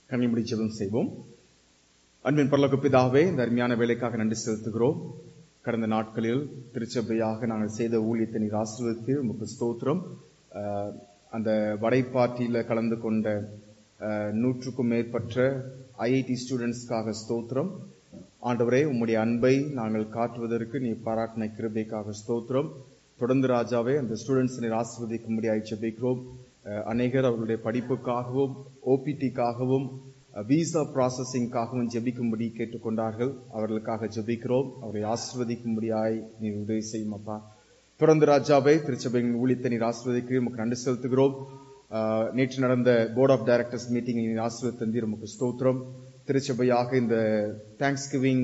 கண்ணில் முடி ஜெபம் செய்வோம் அன்பின் பரலோக பிதாவே இந்த அருமையான வேலைக்காக நன்றி செலுத்துகிறோம் கடந்த நாட்களில் திருச்சபையாக நாங்கள் செய்த ஊழியத்தை நீர் ஆசீர்வதித்து உமக்கு ஸ்தோத்திரம் அஹ், அந்த வடைப்பாட்டியில கலந்து கொண்ட அஹ், நூற்றுக்கும் மேற்பட்ட ஐஐடி ஸ்டூடெண்ட்ஸ்க்காக ஸ்தோத்திரம் ஆண்டவரே உம்முடைய அன்பை நாங்கள் காட்டுவதற்கு நீ பாராட்டின கிருபைக்காக ஸ்தோத்திரம் தொடர்ந்து ராஜாவே அந்த ஸ்டூடெண்ட்ஸ் நீர் ஆசிர்வதிக்கும்படியாய் ஜெபிக்கிறோம் அஹ், அநேகர் அவர்களுடைய படிப்புக்காகவும் ஓபிடிக்காகவும் விசா ப்ராசஸிங்காகவும் ஜெபிக்கும்படி கேட்டுக்கொண்டார்கள் அவர்களுக்காக ஜெபிக்கிறோம் அவரை ஆசிர்வதிக்கும்படியாய் நீ உதவி செய்யும் அப்பா தொடர்ந்து ராஜாவை திருச்சபையின் ஊழியத்தை நீர் ஆசிர்வதிக்கு உமக்கு நன்றி செலுத்துகிறோம் ஆஹ், நேற்று நடந்த போர்ட் ஆஃப் டைரக்டர்ஸ் மீட்டிங் நீர் ஆசிர்வதித்தந்தீர் உமக்கு ஸ்தோத்திரம் திருச்சபையாக இந்த தேங்க்ஸ் கிவிங்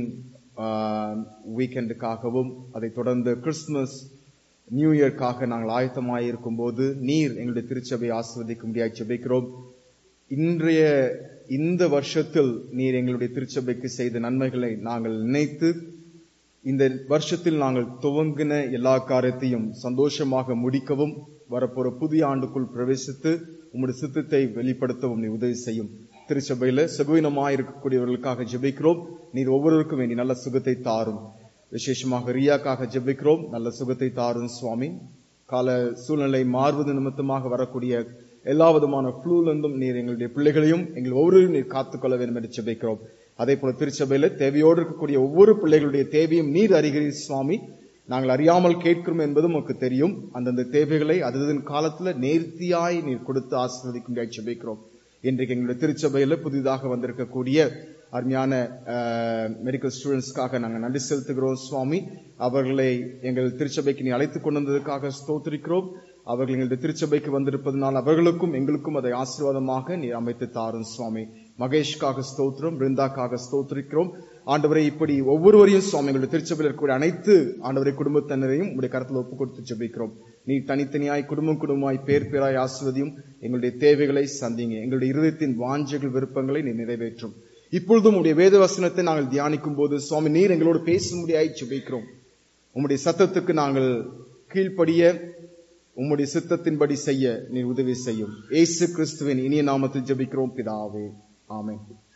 வீக்கெண்டுக்காகவும் அதைத் தொடர்ந்து கிறிஸ்துமஸ் நியூ இயர்க்காக நாங்கள் ஆயத்தமாய் இருக்கும்போது நீர் எங்களுடைய திருச்சபையை ஆசிர்வதிக்கும்படியாய் ஜெபிக்கிறோம் இன்றைய இந்த வருஷத்தில் நீர் எங்களுடைய திருச்சபைக்கு செய்த நன்மைகளை நாங்கள் நினைத்து இந்த வருஷத்தில் நாங்கள் துவங்கின எல்லா காரியத்தையும் சந்தோஷமாக முடிக்கவும் வரப்போற புதிய ஆண்டுக்குள் பிரவேசித்து உம்முடைய சித்தத்தை வெளிப்படுத்தவும் நீ உதவி செய்யும் திருச்சபையில சுகவீனமாய் இருக்கக்கூடியவர்களுக்காக ஜெபிக்கிறோம் நீர் ஒவ்வொருவருக்கும் வேண்டி நல்ல சுகத்தை தாரும் விசேஷமாக ரியாக்காக ஜெபிக்கிறோம் நல்ல சுகத்தை தாரும் சுவாமி கால சூழ்நிலை மாறுவது நிமித்தமாக வரக்கூடிய எல்லா விதமான ஃப்ளூலிருந்தும் நீர் எங்களுடைய பிள்ளைகளையும் எங்கள் ஒவ்வொருவரையும் நீர் காத்துக்கொள்ள வேண்டும் என்று ஜெபிக்கிறோம் அதே போல திருச்சபையில தேவையோடு இருக்கக்கூடிய ஒவ்வொரு பிள்ளைகளுடைய தேவையும் நீர் அறிகிறீர் சுவாமி நாங்கள் அறியாமல் கேட்கிறோம் என்பதும் உமக்கு தெரியும் அந்தந்த தேவைகளை அதன் காலத்துல நேர்த்தியாய் நீர் கொடுத்து ஆசீர்வதிக்கும் ஜெபிக்கிறோம் இன்றைக்கு எங்களுடைய திருச்சபையில புதிதாக வந்திருக்கக்கூடிய அருமையான மெடிக்கல் ஸ்டூடெண்ட்ஸ்க்காக நாங்கள் நன்றி செலுத்துகிறோம் சுவாமி அவர்களை எங்கள் திருச்சபைக்கு நீ அழைத்துக் கொண்டு வந்ததற்காக ஸ்தோத்திரிக்கிறோம் அவர்கள் எங்களுடைய திருச்சபைக்கு வந்திருப்பதனால் அவர்களுக்கும் எங்களுக்கும் அதை ஆசீர்வாதமாக நீ அமைத்து தாரும் சுவாமி மகேஷ்காக ஸ்தோத்திரம் பிருந்தாக்காக ஸ்தோத்திரிக்கிறோம் ஆண்டவரை இப்படி ஒவ்வொருவரையும் சுவாமி எங்களுடைய திருச்சபையில் இருக்கக்கூடிய அனைத்து ஆண்டவரை குடும்பத்தினரையும் உங்களுடைய கருத்தில் ஒப்பு கொடுத்து ஜெபிக்கிறோம் நீ தனித்தனியாய் குடும்பம் குடும்பமாய் பேர் பேராய் ஆசிர்வதியும் எங்களுடைய தேவைகளை சந்திங்க எங்களுடைய இருதயத்தின் வாஞ்சைகள் விருப்பங்களை நீ நிறைவேற்றும் இப்பொழுதும் உடைய வேத வசனத்தை நாங்கள் தியானிக்கும் போது சுவாமி நீர் எங்களோடு பேசும்படியாய் ஜெபிக்கிறோம் உம்முடைய சத்தத்துக்கு நாங்கள் கீழ்ப்படிய உம்முடைய சித்தத்தின்படி செய்ய நீ உதவி செய்யும் ஏசு கிறிஸ்துவின் இனிய நாமத்தில் ஜெபிக்கிறோம் பிதாவே ஆமென்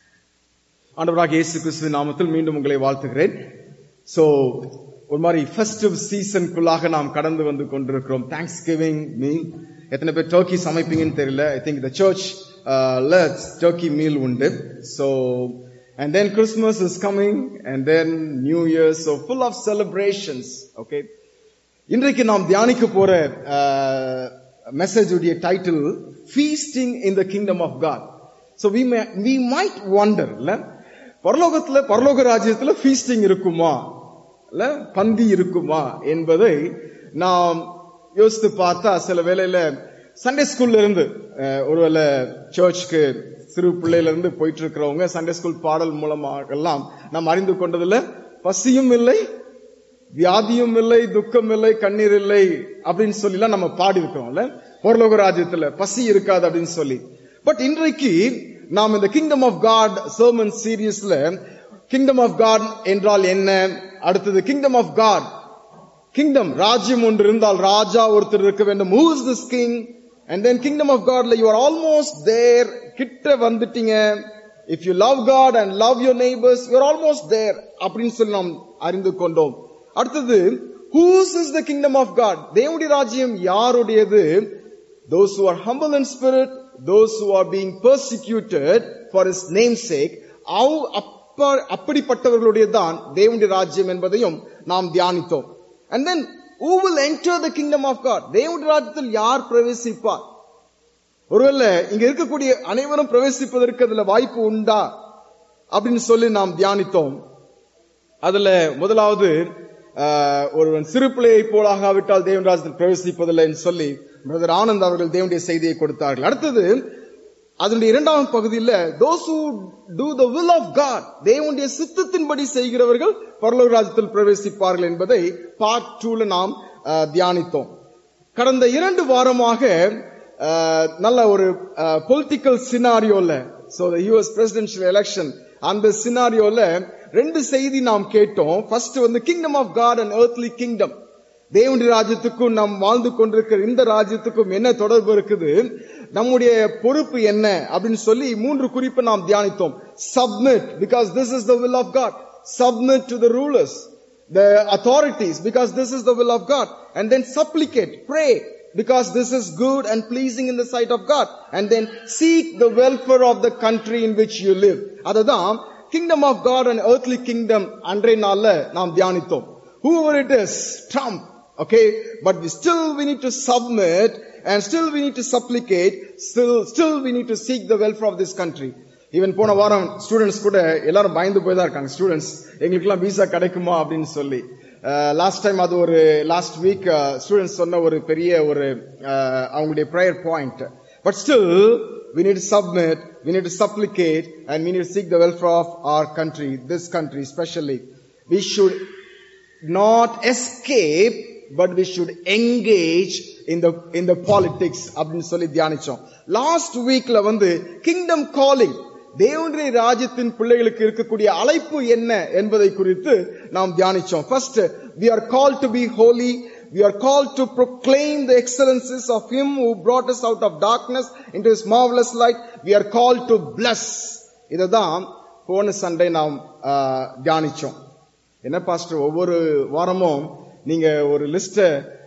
ஆண்டவராக இயேசு கிறிஸ்துவின் நாமத்தில் மீண்டும் உங்களை வாழ்த்துகிறேன் சோ ஒரு மாதிரி ஃபெஸ்டிவ் சீசனுக்குள்ளாக நாம் கடந்து வந்து கொண்டிருக்கிறோம் தேங்க்ஸ் கிவிங் மீல் எத்தனை பேர் டர்க்கி சமைப்பீங்கன்னு தெரியல I think the church let's turkey meal உண்டு so and then Christmas is coming and then new year so full of celebrations okay இன்றைக்கு நாம் தியானிக்க போற மெசேஜ் உடைய title feasting in the kingdom of God so we we might wonder இல்ல பரலோகத்துல பரலோக ராஜ்யத்துல ஃபீஸ்டிங் இருக்குமா இல்ல பந்தி இருக்குமா என்பதை நாம் யோசித்து பார்த்தா சில வேளையில சண்டே ஸ்கூல்ல இருந்து அஹ், ஒருவேளை சர்ச்சுக்கு சிறு பிள்ளையில இருந்து போயிட்டு இருக்கிறவங்க சண்டே ஸ்கூல் பாடல் மூலமாக எல்லாம் நாம் அறிந்து கொண்டதுல பசியும் இல்லை வியாதியும் இல்லை துக்கம் இல்லை கண்ணீர் இல்லை அப்படின்னு சொல்லிலாம் நம்ம பாடி இருக்கிறோம்ல பரலோக ராஜ்யத்துல பசி இருக்காது அப்படின்னு சொல்லி பட் இன்றைக்கு நாம் இந்த கிங்டம் ஆஃப் காட் சர்மன் சீரியஸ்ல கிங்டம் ஆஃப் காட் என்றால் என்ன அடுத்தது கிங்டம் ஆஃப் காட் கிங்டம் ராஜ்யம் ஒன்று இருந்தால் ராஜா ஒருத்தர் இருக்க வேண்டும் who is this king and then kingdom of காட்ல யூ ஆர் ஆல்மோஸ்ட் தேர் கிட்ட வந்துட்டீங்க if you love God and love your neighbours you are almost there அப்படின்னு சொல்லி நாம் அறிந்து கொண்டோம் அடுத்தது whose is the kingdom of God தேவனுடைய ராஜ்யம் யாருடையது those who are humble in spirit those who are being persecuted for his name's sake அவ் அப்ப அப்படிப்பட்டவர்களுடைய தான் தேவனுடைய ராஜ்யம் என்பதையும் நாம் தியானித்தோம் and then who will enter the kingdom of god தேவனுடைய ராஜ்யத்தில் யார் பிரவேசிப்பார் ஒருவேளை இங்க இருக்கக்கூடிய அனைவரும் பிரவேசிப்பதற்கு அதுல வாய்ப்பு உண்டா அப்படின்னு சொல்லி நாம் தியானித்தோம் அதுல முதலாவது ஆஹ், ஒருவன் சிறு பிள்ளையை போலாகாவிட்டால் தேவன் ராஜ்யத்தில் பிரவேசிப்பதில்லை என்று சொல்லி பிரதர் ஆனந்த் அவர்கள் தேவனுடைய செய்தியை கொடுத்தார்கள் அடுத்தது அதனுடைய இரண்டாவது பகுதியில் those who do the will of God தேவனுடைய சித்தத்தின்படி செய்கிறவர்கள் பரலோக ராஜ்யத்தில் பிரவேசிப்பார்கள் என்பதை பார்ட் டூல நாம் ஆஹ், தியானித்தோம் கடந்த இரண்டு வாரமாக ஆஹ், நல்ல ஒரு பொலிட்டிக்கல் சினாரியோல so the US presidential election அந்த சினாரியோல ரெண்டு செய்தி நாம் கேட்டோம் ஃபர்ஸ்ட் வந்து kingdom of God and earthly kingdom தேவனுடைய ராஜ்யத்துக்கும் நாம் வாழ்ந்து கொண்டிருக்கிற இந்த ராஜ்யத்துக்கும் என்ன தொடர்பு இருக்குது நம்முடைய பொறுப்பு என்ன அப்படின்னு சொல்லி மூன்று குறிப்பை நாம் தியானித்தோம் submit because this is the will of God submit to the rulers the authorities because this is the will of God and then supplicate pray because this is good and pleasing in the sight of God and then seek the welfare of the country in which you live அதுதான் kingdom of God and earthly kingdom அன்றைய நாள்ல நாம் தியானித்தோம் whoever it is Trump okay but we still we need to submit and still we need to supplicate still still we need to seek the welfare of this country even போன வாரம் students கூட எல்லாரும் பயந்து போய் தான் இருக்காங்க students எங்களுக்குலாம் visa கிடைக்குமா அப்படின்னு சொல்லி லாஸ்ட் டைம் அது ஒரு லாஸ்ட் வீக் ஸ்டூடெண்ட்ஸ் சொன்ன ஒரு பெரிய ஒரு uh, அவங்களுடைய prayer point but still we need to submit we need to supplicate and we need to seek the welfare of our country this country especially we should not escape but we should engage in the in the politics அப்படின்னு சொல்லி தியானிச்சோம் last வீக்ல வந்து kingdom calling தேவனுடைய ராஜ்யத்தின் பிள்ளைகளுக்கு இருக்கக்கூடிய அழைப்பு என்ன என்பதை குறித்து நாம் தியானிச்சோம் first we are called to be holy we are called to proclaim the excellences of him who brought us out of darkness into his marvelous light we are called to bless இதுதான் போன Sunday நாம் ஆஹ், தியானிச்சோம் என்ன pastor ஒவ்வொரு வாரமும் நீங்க ஒரு லிஸ்ட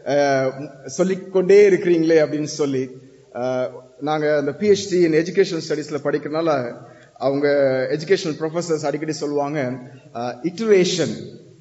சொல்லிக்கொண்டே இருக்கிறீங்களே அப்படின்னு சொல்லி அஹ், நாங்க அந்த பிஹெச்டி இன் எஜுகேஷன் ஸ்டடீஸ்ல படிக்கிறனால அவங்க எஜுகேஷனல் ப்ரொஃபசர்ஸ் அடிக்கடி சொல்லுவாங்க iteration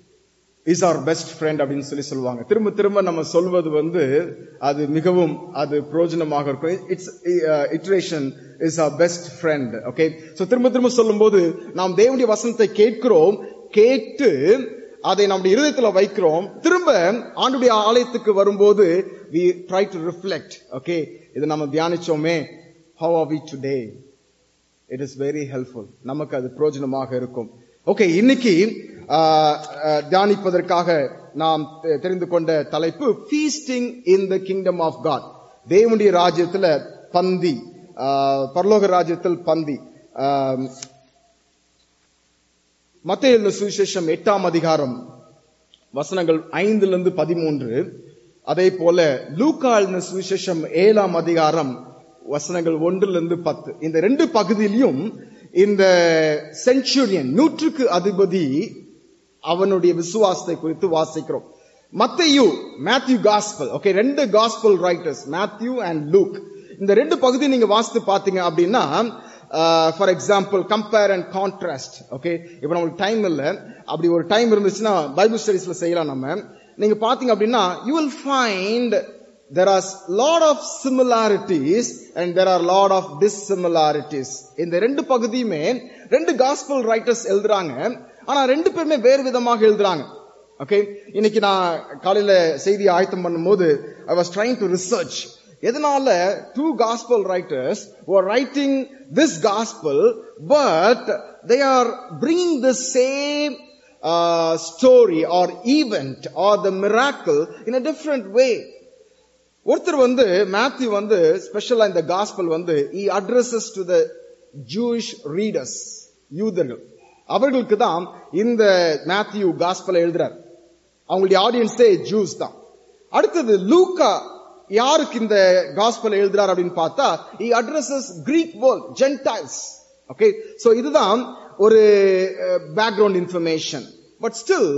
is our best friend அப்படின்னு சொல்லி சொல்லுவாங்க திரும்ப திரும்ப நம்ம சொல்வது வந்து அது மிகவும் அது பிரயோஜனமாக இருக்கும் it's iteration is our best friend okay so திரும்ப திரும்ப சொல்லும்போது நாம் தேவனுடைய வசனத்தை கேட்கிறோம் கேட்டு அதை நம்முடைய இருதயத்துல வைக்கிறோம் திரும்ப ஆண்டுடைய ஆலயத்துக்கு வரும்போது we try to reflect okay இது நம்ம தியானிச்சோமே how are we today it is very helpful நமக்கு அது பிரயோஜனமாக இருக்கும் ஓகே இன்னைக்கு ஆஹ், ஆஹ், தியானிப்பதற்காக நாம் தெ- தெரிந்து கொண்ட தலைப்பு feasting in the kingdom of God தேவனுடைய ராஜ்யத்துல பந்தி ஆஹ், பரலோக ராஜ்யத்தில் பந்தி ஆஹ், மத்தேயு எழுதின சுவிசேஷம் எட்டாம் அதிகாரம் வசனங்கள் ஐந்துல இருந்து பதிமூன்று அதே போல லூக்கா எழுதின சுவிசேஷம் ஏழாம் அதிகாரம் வசனங்கள் ஒன்றுல இருந்து பத்து இந்த ரெண்டு பகுதியிலையும் இந்த செஞ்சுரியன் நூற்றுக்கு அதிபதி அவனுடைய விசுவாசத்தை குறித்து வாசிக்கிறோம் மத்தேயு மேத்யூ காஸ்பல் ஓகே ரெண்டு gospel writers Matthew and Luke இந்த ரெண்டு பகுதி நீங்க வாசித்து பாத்தீங்க அப்படின்னா for example compare and contrast okay இப்போ நம்மளுக்கு டைம் இல்ல அப்படி ஒரு டைம் இருந்துச்சுன்னா பைபிள் ஸ்டடிஸ்ல செய்யலாம் நம்ம நீங்க பாத்தீங்க அப்படின்னா you will find there are lot of similarities and there are lot of dissimilarities இந்த ரெண்டு பகுதியுமே ரெண்டு gospel writers எழுதுறாங்க ஆனா ரெண்டு பேருமே வேறு விதமாக எழுதுறாங்க ஓகே இன்னைக்கு நான் காலையில செய்தி ஆயத்தம் பண்ணும்போது I was trying to research எதனால two gospel writers were writing this gospel but they are bringing the same uh, story or event or the miracle in a different way ஒருத்தர் வந்து மேத்யூ வந்து ஸ்பெஷலா இந்த காஸ்பல் வந்து he addresses to the Jewish readers யூதர்கள் அவர்களுக்கு தான் இந்த மேத்யூ காஸ்பல் எழுதுறார் அவங்களுடைய ஆடியன்ஸே ஜூஸ் தான் அடுத்தது லூக்கா யாருக்கு இந்த காஸ்பல் எழுதுறார் அப்படின்னு பார்த்தா he addresses Greek world Gentiles okay so இதுதான் ஒரு background information but still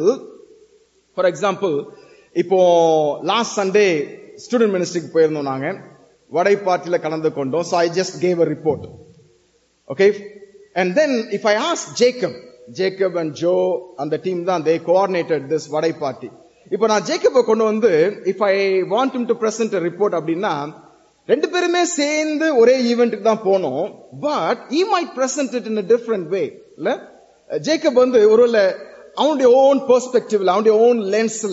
for example இப்போ லாஸ்ட் சண்டே ஸ்டூடெண்ட் மினிஸ்ட்ரிக்கு போயிருந்தோம் நாங்க வடை பார்ட்டில கலந்து கொண்டோம் so i just gave a report okay and then if i ask jacob jacob and joe and the team தான் they coordinated this vada party இப்போ நான் ஜேக்கப்பை கொண்டு வந்து if i want him to present a report அப்படின்னா ரெண்டு பேருமே சேர்ந்து ஒரே ஈவெண்ட்டுக்கு தான் போனோம் but he might present it in a different way இல்ல ஜேக்கப் வந்து ஒருவேளை அவனுடைய ஓன் பெர்ஸ்பெக்டிவ்ல அவனுடைய ஓன் லென்ஸ்ல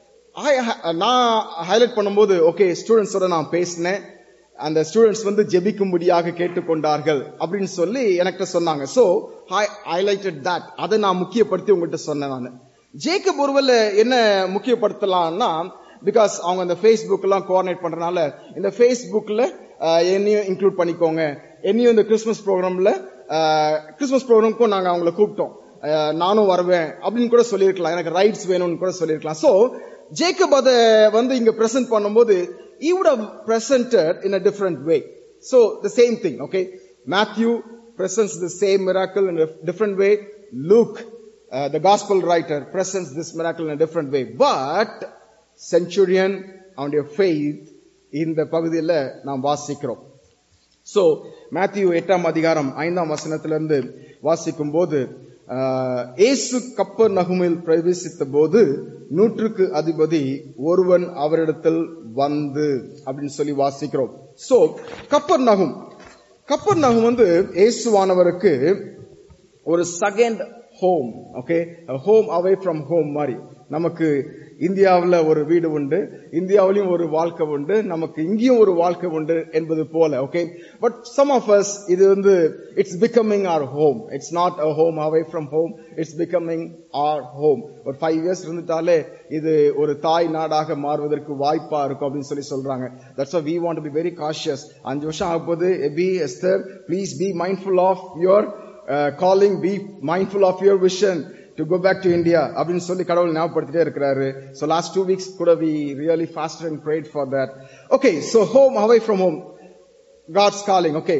நான் ஹைலைட் பண்ணும்போது ஓகே ஸ்டூடெண்ட்ஸோட நான் பேசினேன் அந்த ஸ்டூடெண்ட்ஸ் வந்து ஜெபிக்கும்படியாக கேட்டுக்கொண்டார்கள் அப்படின்னு சொல்லி எனக்கு சொன்னாங்க சோ ஹைலைட்டட் தட் அதை நான் முக்கியப்படுத்தி உங்ககிட்ட சொன்னேன் நான் ஜேக்கப் ஒருவேளை என்ன முக்கியப்படுத்தலாம்னா பிகாஸ் அவங்க அந்த ஃபேஸ்புக் எல்லாம் கோஆர்டினேட் பண்றதுனால இந்த ஃபேஸ்புக்ல என்னையும் இன்க்ளூட் பண்ணிக்கோங்க என்னையும் இந்த கிறிஸ்மஸ் ப்ரோக்ராம்ல கிறிஸ்மஸ் ப்ரோக்ராம்க்கும் நாங்க அவங்கள கூப்பிட்டோம் அஹ், நானும் வருவேன் அப்படின்னு கூட சொல்லியிருக்கலாம் எனக்கு ரைட்ஸ் வேணும்னு கூட சொல்லியிருக்கலாம் சோ ஜேக்கப் அதை வந்து இங்க பிரசன்ட் பண்ணும்போது he would have presented in a different way so the same thing okay matthew presents the same miracle in a different way luke uh, the gospel writer presents this miracle in a different way but centurion அவனுடைய faith இந்த பகுதியில் நாம் வாசிக்கிறோம் so Matthew எட்டாம் அதிகாரம் ஐந்தாம் வசனத்திலிருந்து வாசிக்கும் போது இயேசு கப்பர் நகுமில் பிரவேசித்த போது நூற்றுக்கு அதிபதி ஒருவன் அவரிடத்தில் வந்து அப்படின்னு சொல்லி வாசிக்கிறோம் சோ கப்பர் நகும் கப்பர் நகும் வந்து இயேசுவானவருக்கு ஒரு second home okay home away from home மாதிரி நமக்கு இந்தியாவில் ஒரு வீடு உண்டு இந்தியாவிலையும் ஒரு வாழ்க்கை உண்டு நமக்கு இங்கேயும் ஒரு வாழ்க்கை உண்டு என்பது போல okay but some of us இது வந்து it's becoming our home it's not a home away from home it's becoming our home ஒரு ஃபைவ் இயர்ஸ் இருந்துட்டாலே இது ஒரு தாய் நாடாக மாறுவதற்கு வாய்ப்பா இருக்கும் அப்படின்னு சொல்லி சொல்றாங்க that's we want be very cautious அஞ்சு வருஷம் ஆகும்போது எபி Esther please be mindful of your calling be mindful of your vision to go back to India அப்படின்னு சொல்லி கடவுள் ஞாபகப்படுத்திட்டே இருக்கிறாரு ஸோ லாஸ்ட் டூ வீக்ஸ் கூட we really fast and prayed for that okay so home away from home God's calling okay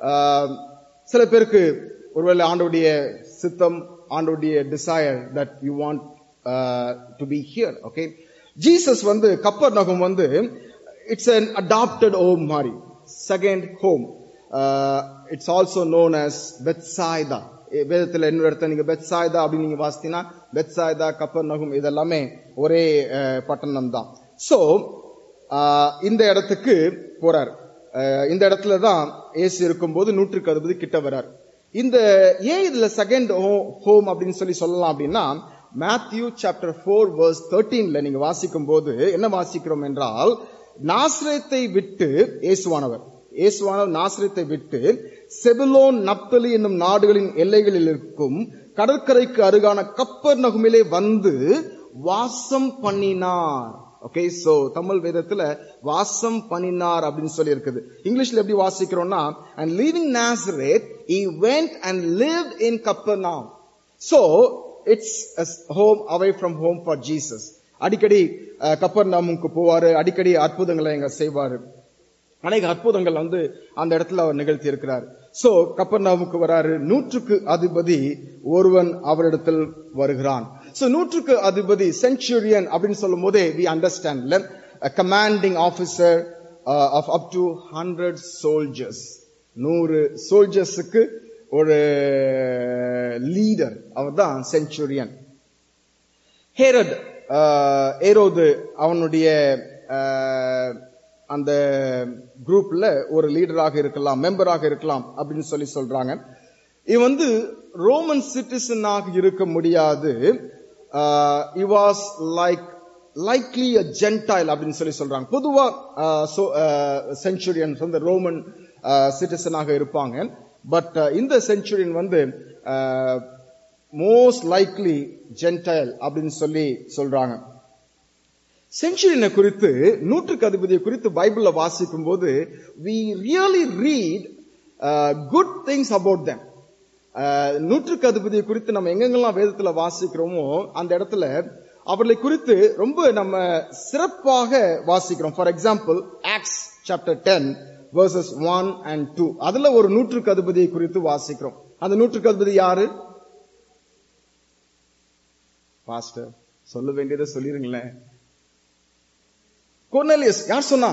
சில பேருக்கு ஒருவேளை ஆண்டோடைய சித்தம் ஆண்டோடைய desire that you want to be here okay Jesus வந்து கப்பர் நகம் வந்து it's an adopted home மாதிரி second home it's also known as Bethsaida வேதத்துல இன்னொரு இடத்த நீங்க பெத்சாய்தா அப்படின்னு நீங்க வாசித்தீங்கன்னா பெத்சாய்தா கப்பர் நகும் இதெல்லாமே ஒரே பட்டணம் தான் சோ இந்த இடத்துக்கு போறார் இந்த இடத்துல தான் ஏசு இருக்கும்போது நூற்றுக்கு அறுபது கிட்ட வரார் இந்த ஏன் இதுல செகண்ட் ஹோம் அப்படின்னு சொல்லி சொல்லலாம் அப்படின்னா மேத்யூ சாப்டர் போர் வர்ஸ் தேர்ட்டீன்ல நீங்க வாசிக்கும் போது என்ன வாசிக்கிறோம் என்றால் நாசிரத்தை விட்டு இயேசுவானவர் இயேசுவானவர் நாசிரத்தை விட்டு செபுலோன் நப்தலி என்னும் நாடுகளின் எல்லைகளில் இருக்கும் கடற்கரைக்கு அருகான கப்பர் நகுமிலே வந்து வாசம் பண்ணினார் ஓகே சோ தமிழ் வேதத்துல வாசம் பண்ணினார் அப்படின்னு சொல்லி இருக்குது இங்கிலீஷ்ல எப்படி வாசிக்கிறோம்னா and leaving Nazareth he went and lived in Capernaum so it's a home away from home for Jesus அடிக்கடி கப்பர் நாமுக்கு போவாரு அடிக்கடி அற்புதங்களை எங்க செய்வாரு அநேக அற்புதங்கள் வந்து அந்த இடத்துல அவர் நிகழ்த்தி இருக்கிறார் சோ கப்பர்நாவுக்கு வராரு நூற்றுக்கு அதிபதி ஒருவன் அவரிடத்தில் வருகிறான் சோ நூற்றுக்கு அதிபதி சென்ச்சுரியன் அப்படின்னு சொல்லும் போதே we understand commanding officer of up to hundred soldiers நூறு சோல்ஜர்ஸுக்கு ஒரு லீடர் அவர் தான் சென்ச்சுரியன் ஹேரட் ஏரோது அவனுடைய அந்த குரூப்ல ஒரு லீடராக இருக்கலாம் மெம்பராக இருக்கலாம் அப்படின்னு சொல்லி சொல்றாங்க இவன் வந்து ரோமன் சிட்டிசனாக இருக்க முடியாது he was like likely a gentile அப்படின்னு சொல்லி சொல்றாங்க பொதுவா சென்ச்சுரியன் வந்து ரோமன் சிட்டிசனாக இருப்பாங்க பட் இந்த சென்ச்சுரியன் வந்து மோஸ்ட் லைக்லி ஜென்டைல் அப்படின்னு சொல்லி சொல்றாங்க செஞ்சுரியனை குறித்து நூற்றுக்கு அதிபதியை குறித்து பைபிள்ல வாசிக்கும் போது we really read good things about them நூற்றுக்கு அதிபதியை குறித்து நம்ம எங்கெங்கெல்லாம் வேதத்துல வாசிக்கிறோமோ அந்த இடத்துல அவர்களை குறித்து ரொம்ப நம்ம சிறப்பாக வாசிக்கிறோம் for example Acts chapter ten verses one and two அதுல ஒரு நூற்றுக்கு அதிபதியை குறித்து வாசிக்கிறோம் அந்த நூற்றுக்கு அதிபதி யாரு பாஸ்டர் சொல்ல வேண்டியதை சொல்லிருங்களேன் கொர்னலியஸ் யார் சொன்னா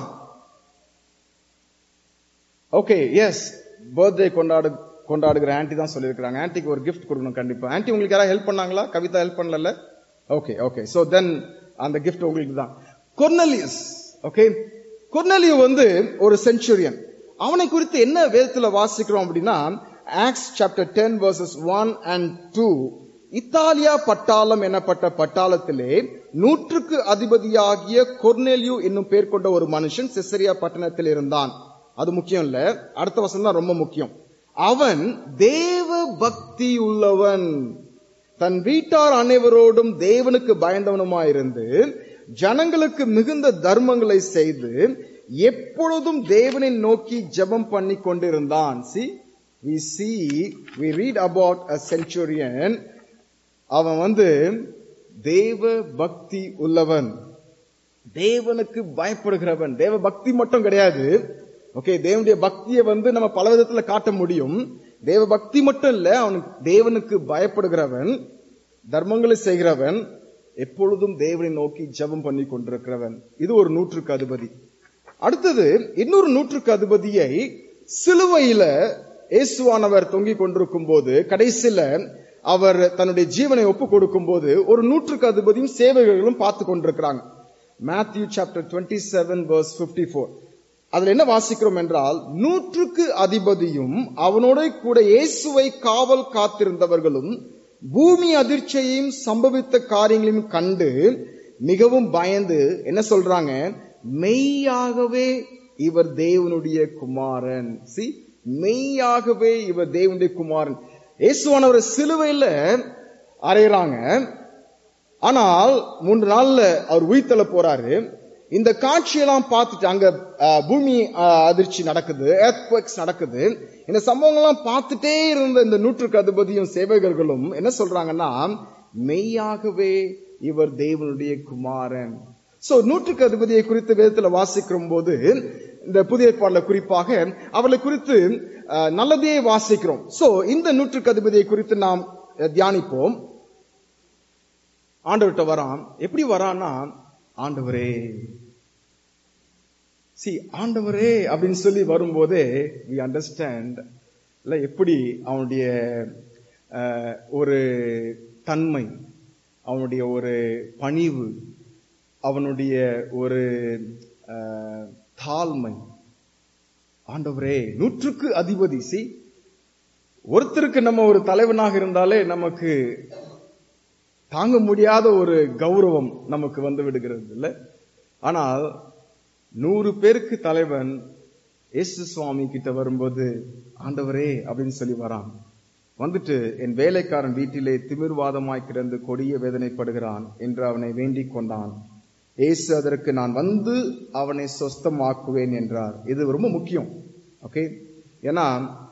ஓகே எஸ் பர்த்டே கொண்டாடு கொண்டாடுகிற ஆன்டி தான் சொல்லியிருக்கிறாங்க ஆன்டிக்கு ஒரு கிஃப்ட் கொடுக்கணும் கண்டிப்பா ஆன்டி உங்களுக்கு யாராவது ஹெல்ப் பண்ணாங்களா கவிதா ஹெல்ப் பண்ணல ஓகே ஓகே சோ தென் அந்த கிஃப்ட் உங்களுக்கு தான் கொர்னலியஸ் ஓகே கொர்னலியு வந்து ஒரு செஞ்சுரியன் அவனை குறித்து என்ன வேதத்துல வாசிக்கிறோம் அப்படின்னா Acts chapter ten verses one and two இத்தாலியா பட்டாளம் எனப்பட்ட பட்டாளத்திலே நூற்றுக்கு அதிபதியாகிய கொர்னேலியு என்னும் பேர் கொண்ட ஒரு மனுஷன் செசரியா பட்டணத்தில் இருந்தான் அது முக்கியம் இல்ல அடுத்த வசனம் தான் ரொம்ப முக்கியம் அவன் தேவ பக்தி உள்ளவன் தன் வீட்டார் அனைவரோடும் தேவனுக்கு பயந்தவனுமாயிருந்து ஜனங்களுக்கு மிகுந்த தர்மங்களை செய்து எப்பொழுதும் தேவனை நோக்கி ஜெபம் பண்ணி கொண்டிருந்தான் see we see we read about a centurion அவன் வந்து தேவ பக்தி உள்ளவன் தேவனுக்கு பயப்படுகிறவன் தேவ பக்தி மட்டும் கிடையாது ஓகே தேவனுடைய பக்தியை வந்து நம்ம பல விதத்துல காட்ட முடியும் தேவ பக்தி மட்டும் இல்ல அவனுக்கு தேவனுக்கு பயப்படுகிறவன் தர்மங்களை செய்கிறவன் எப்பொழுதும் தேவனை நோக்கி ஜெபம் பண்ணி கொண்டிருக்கிறவன் இது ஒரு நூற்றுக்கு அதிபதி அடுத்தது இன்னொரு நூற்றுக்கு அதிபதியை சிலுவையில இயேசுவானவர் தொங்கிக் கொண்டிருக்கும் போது கடைசியில அவர் தன்னுடைய ஜீவனை ஒப்பு கொடுக்கும் போது ஒரு நூற்றுக்கு அதிபதியும் சேவைகளும் பார்த்து கொண்டிருக்கிறாங்க Matthew chapter twenty seven verse fifty four அதுல என்ன வாசிக்கிறோம் என்றால் நூற்றுக்கு அதிபதியும் அவனோட கூட இயேசுவை காவல் காத்திருந்தவர்களும் பூமி அதிர்ச்சியையும் சம்பவித்த காரியங்களையும் கண்டு மிகவும் பயந்து என்ன சொல்றாங்க மெய்யாகவே இவர் தேவனுடைய குமாரன் சி மெய்யாகவே இவர் தேவனுடைய குமாரன் இயேசுவானவர் சிலுவையில அறையிறாங்க ஆனால் மூன்று நாள்ல அவர் உயிர்த்தல போறாரு இந்த காட்சியெல்லாம் பார்த்துட்டு அங்க அஹ், பூமி அஹ், அதிர்ச்சி நடக்குது earthquakes நடக்குது இந்த சம்பவங்கள்லாம் பார்த்துட்டே இருந்த இந்த நூற்றுக்கு அதிபதியும் சேவகர்களும் என்ன சொல்றாங்கன்னா மெய்யாகவே இவர் தேவனுடைய குமாரன் சோ நூற்றுக்கு அதிபதியை குறித்து வேதத்துல வாசிக்கும் போது இந்த புதிய பாடல குறிப்பாக அவர்களை குறித்து அஹ், நல்லதையே வாசிக்கிறோம் சோ இந்த நூற்றுக்கு அதிபதியை குறித்து நாம் அஹ், தியானிப்போம் ஆண்டவர்கிட்ட வரான் எப்படி வரான்னா ஆண்டவரே சி ஆண்டவரே அப்படின்னு சொல்லி வரும்போதே வி அண்டர்ஸ்டாண்ட் இல்ல எப்படி அவனுடைய அஹ், ஒரு தன்மை அவனுடைய ஒரு பணிவு அவனுடைய ஒரு அஹ், தாழ்மை ஆண்டவரே நூற்றுக்கு அதிபதி சி ஒருத்தருக்கு நம்ம ஒரு தலைவனாக இருந்தாலே நமக்கு தாங்க முடியாத ஒரு கௌரவம் நமக்கு வந்து விடுகிறது இல்ல ஆனால் நூறு பேருக்கு தலைவன் இயேசு சுவாமி கிட்ட வரும்போது ஆண்டவரே அப்படின்னு சொல்லி வரான் வந்துட்டு என் வேலைக்காரன் வீட்டிலே திமிர்வாதமாய் கிடந்து கொடிய வேதனைப்படுகிறான் என்று அவனை வேண்டிக் கொண்டான் இயேசு அதற்கு நான் வந்து அவனை சொஸ்தமாக்குவேன் என்றார் இது ரொம்ப முக்கியம் ஓகே ஏன்னா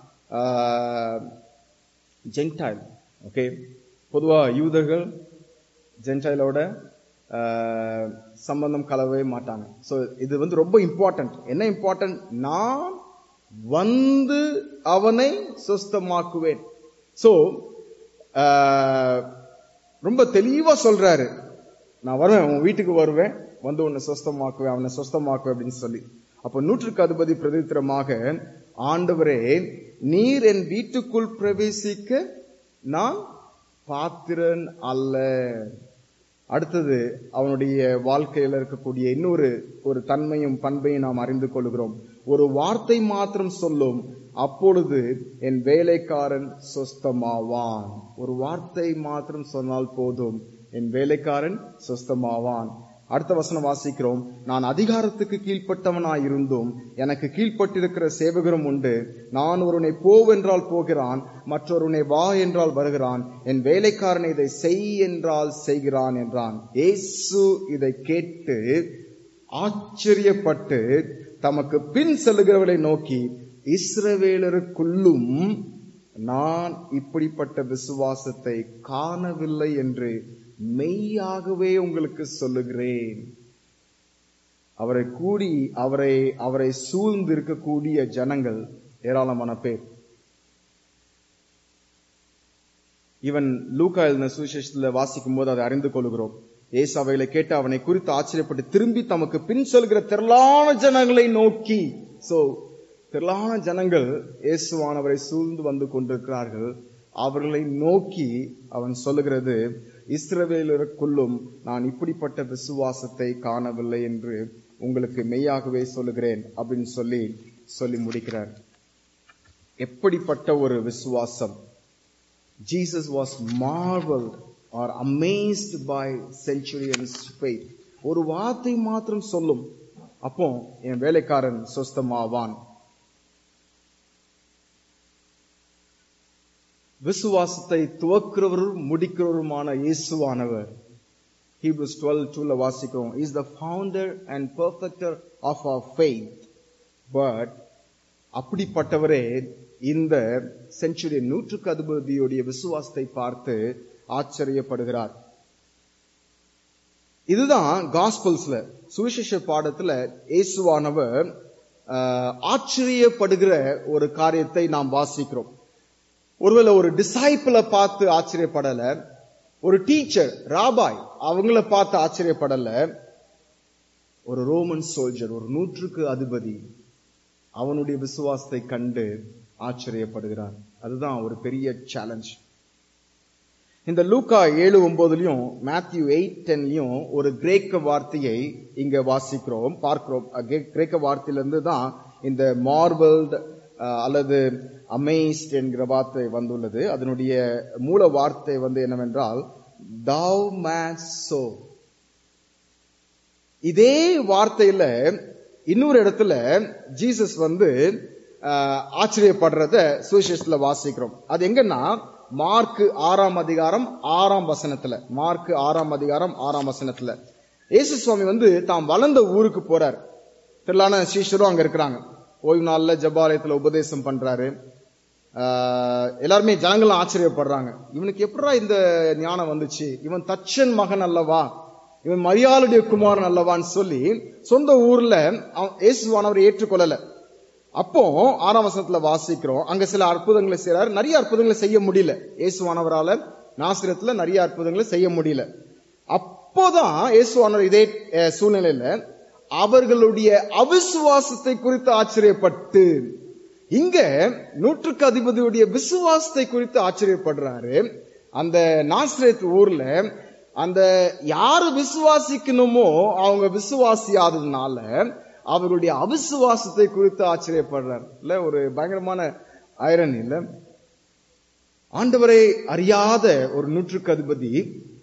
ஜென்டைல் ஓகே பொதுவா யூதர்கள் ஜென்டைலோட ஆஹ், சம்பந்தம் கலவே மாட்டாங்க சோ இது வந்து ரொம்ப இம்பார்ட்டன்ட் என்ன இம்பார்ட்டன்ட் நான் வந்து அவனை சொஸ்தமாக்குவேன் சோ ரொம்ப தெளிவா சொல்றாரு நான் வருவேன் உன் வீட்டுக்கு வருவேன் வந்து உன்னை சொஸ்தமாக்குவேன் அவனை சொஸ்தமாக்குவேன் அப்படின்னு சொல்லி அப்ப நூற்றுக்கு அதிபதி பிரதித்திரமாக ஆண்டவரே நீர் என் வீட்டுக்குள் பிரவேசிக்க நான் பாத்திரன் அல்ல அடுத்தது அவனுடைய வாழ்க்கையில இருக்கக்கூடிய இன்னொரு ஒரு தன்மையும் பண்பையும் நாம் அறிந்து கொள்கிறோம் ஒரு வார்த்தை மாத்திரம் சொல்லும் அப்பொழுது என் வேலைக்காரன் சொஸ்தமாவான் ஒரு வார்த்தை மாத்திரம் சொன்னால் போதும் என் வேலைக்காரன் சொஸ்தமாவான் அடுத்த வசனம் வாசிக்கிறோம் நான் அதிகாரத்துக்கு கீழ்ப்பட்டவனாய் இருந்தும் எனக்கு கீழ்ப்பட்டிருக்கிற சேவகரும் உண்டு நான் ஒருவனை போவென்றால் போகிறான் மற்றொருவனை வா என்றால் வருகிறான் என் வேலைக்காரனை இதை செய் என்றால் செய்கிறான் என்றான் இயேசு இதை கேட்டு ஆச்சரியப்பட்டு தமக்கு பின் செல்லுகிறவர்களை நோக்கி இஸ்ரவேலருக்குள்ளும் நான் இப்படிப்பட்ட விசுவாசத்தை காணவில்லை என்று மெய்யாகவே உங்களுக்கு சொல்லுகிறேன் அவரை கூடி அவரை அவரை சூழ்ந்து இருக்கக்கூடிய ஜனங்கள் ஏராளமான பேர் இவன் லூக்கா எழுதின சுவிசேஷத்துல வாசிக்கும் போது அதை அறிந்து கொள்கிறோம் ஏசு அவைகளை கேட்டு அவனை குறித்து ஆச்சரியப்பட்டு திரும்பி தமக்கு பின் சொல்கிற திரளான ஜனங்களை நோக்கி சோ திரளான ஜனங்கள் இயேசுவானவரை சூழ்ந்து வந்து கொண்டிருக்கிறார்கள் அவர்களை நோக்கி அவன் சொல்லுகிறது இஸ்ரவேலருக்குள்ளும் நான் இப்படிப்பட்ட விசுவாசத்தை காணவில்லை என்று உங்களுக்கு மெய்யாகவே சொல்லுகிறேன் அப்படின்னு சொல்லி சொல்லி முடிக்கிறார் எப்படிப்பட்ட ஒரு விசுவாசம் Jesus was marveled or amazed by centurion's faith. ஒரு வார்த்தை மாத்திரம் சொல்லும் அப்போ என் வேலைக்காரன் சொஸ்தமாவான் விசுவாசத்தை துவக்கிறவரும் முடிக்கிறவருமான இயேசுவானவர் Hebrews 12 2 வாசிக்கிறோம் is the founder and perfecter of our faith but அப்படிப்பட்டவரே இந்த செஞ்சுரி நூற்றுக்கு அதிபதியுடைய விசுவாசத்தை பார்த்து ஆச்சரியப்படுகிறார் இதுதான் காஸ்பல்ஸ்ல சுவிசேஷ பாடத்துல இயேசுவானவர் ஆஹ், ஆச்சரியப்படுகிற ஒரு காரியத்தை நாம் வாசிக்கிறோம் ஒருவேளை ஒரு டிசைப்பிளை பார்த்து ஆச்சரியப்படல ஒரு டீச்சர் ராபாய் அவங்கள பார்த்து ஆச்சரியப்படல ஒரு ரோமன் சோல்ஜர் ஒரு நூற்றுக்கு அதிபதி அவனுடைய விசுவாசத்தை கண்டு ஆச்சரியப்படுகிறார் அதுதான் ஒரு பெரிய சேலஞ்ச் இந்த லூக்கா ஏழு ஒன்பதுலயும் மேத்யூ எயிட் டென்லயும் ஒரு கிரேக்க வார்த்தையை இங்க வாசிக்கிறோம் பார்க்கிறோம் அஹ் கிரே- கிரேக்க வார்த்தையிலிருந்து தான் இந்த மார்பல்ட் அல்லது அமேஸ்ட் என்கிற வார்த்தை வந்துள்ளது அதனுடைய மூல வார்த்தை வந்து என்னவென்றால் தாவ் மேசோ இதே வார்த்தையில இன்னொரு இடத்துல ஜீசஸ் வந்து ஆஹ், ஆச்சரியப்படுறத சுவிசேஷத்துல வாசிக்கிறோம் அது எங்கன்னா மார்க் ஆறாம் அதிகாரம் ஆறாம் வசனத்துல மார்க் ஆறாம் அதிகாரம் ஆறாம் வசனத்துல இயேசு சுவாமி வந்து தாம் வளர்ந்த ஊருக்கு போறார் திரளான சீஷரும் அங்க இருக்கிறாங்க ஓய்வு நாள்ல ஜபாலயத்துல உபதேசம் பண்றாரு ஆஹ், எல்லாருமே ஜனங்களும் ஆச்சரியப்படுறாங்க இவனுக்கு எப்படா இந்த ஞானம் வந்துச்சு இவன் தச்சன் மகன் அல்லவா இவன் மரியாளுடைய குமாரன் அல்லவான்னு சொல்லி சொந்த ஊர்ல அவன் இயேசுவானவர் ஏற்றுக்கொள்ளல அப்போ ஆறாம் வசனத்துல வாசிக்கிறோம் அங்க சில அற்புதங்களை செய்யறாரு நிறைய அற்புதங்களை செய்ய முடியல இயேசுவானவரால நாசிரத்துல நிறைய அற்புதங்களை செய்ய முடியல அப்போதான் இயேசுவானவர் இதே அஹ், சூழ்நிலையில அவர்களுடைய அவிசுவாசத்தை குறித்து ஆச்சரியப்பட்டு இங்க நூற்றுக்கு அதிபதியுடைய விசுவாசத்தை குறித்து ஆச்சரியப்படுறாரு அந்த நாஸ்ரேத் ஊர்ல அந்த யாரு விசுவாசிக்கணுமோ அவங்க விசுவாசியாததுனால அவர்களுடைய அவிசுவாசத்தை குறித்து ஆச்சரியப்படுறார் இல்ல ஒரு பயங்கரமான ஐரன் இல்ல ஆண்டவரை அறியாத ஒரு நூற்றுக்கு அதிபதி